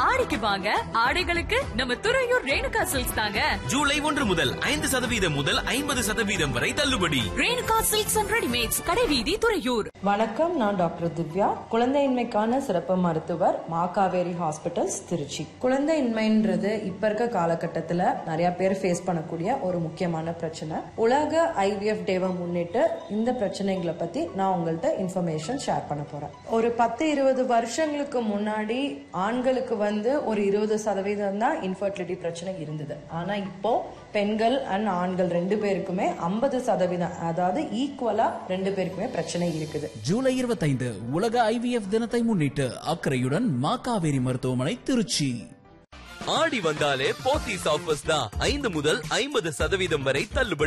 ஆடிக்கு வாங்க ஆடைகளுக்கு நம்ம துறையூர் ரேணுகா சில்க்ஸ் தாங்க ஜூலை ஒன்று முதல் ஐந்து சதவீதம் முதல் ஐம்பது சதவீதம் வரை தள்ளுபடி ரேணுகா சில்க்ஸ் அண்ட் ரெடிமேட்ஸ் கடைவீதி துறையூர் வணக்கம் நான் டாக்டர் திவ்யா குழந்தையின்மைக்கான சிறப்பு மருத்துவர் மாகாவேரி ஹாஸ்பிட்டல்ஸ் திருச்சி குழந்தையின்மைன்றது இப்ப இருக்க காலகட்டத்துல நிறைய பேர் ஃபேஸ் பண்ணக்கூடிய ஒரு முக்கியமான பிரச்சனை உலக ஐவிஎஃப் டேவை முன்னிட்டு இந்த பிரச்சனைகளை பத்தி நான் உங்கள்ட்ட இன்ஃபர்மேஷன் ஷேர் பண்ண போறேன் ஒரு பத்து இருபது வருஷங்களுக்கு முன்னாடி ஆண்களுக்கு வந்து ஒரு இருபது சதவீதம் தான் இன்ஃபர்டிலிட்டி பிரச்சனை இருந்தது ஆனா இப்போ பெண்கள் அண்ட் ஆண்கள் ரெண்டு பேருக்குமே ஐம்பது சதவீதம் அதாவது ஈக்குவலா ரெண்டு பேருக்குமே பிரச்சனை இருக்குது ஜூலை 25 உலக ஐவிஎஃப் தினத்தை முன்னிட்டு அக்கறையுடன் மா காவேரி மருத்துவமனை திருச்சி ஆடி வந்தாலே போத்தீஸ் ஆஃபர்ஸ் தான் ஐந்து முதல் ஐம்பது சதவீதம் வரை தள்ளுபடி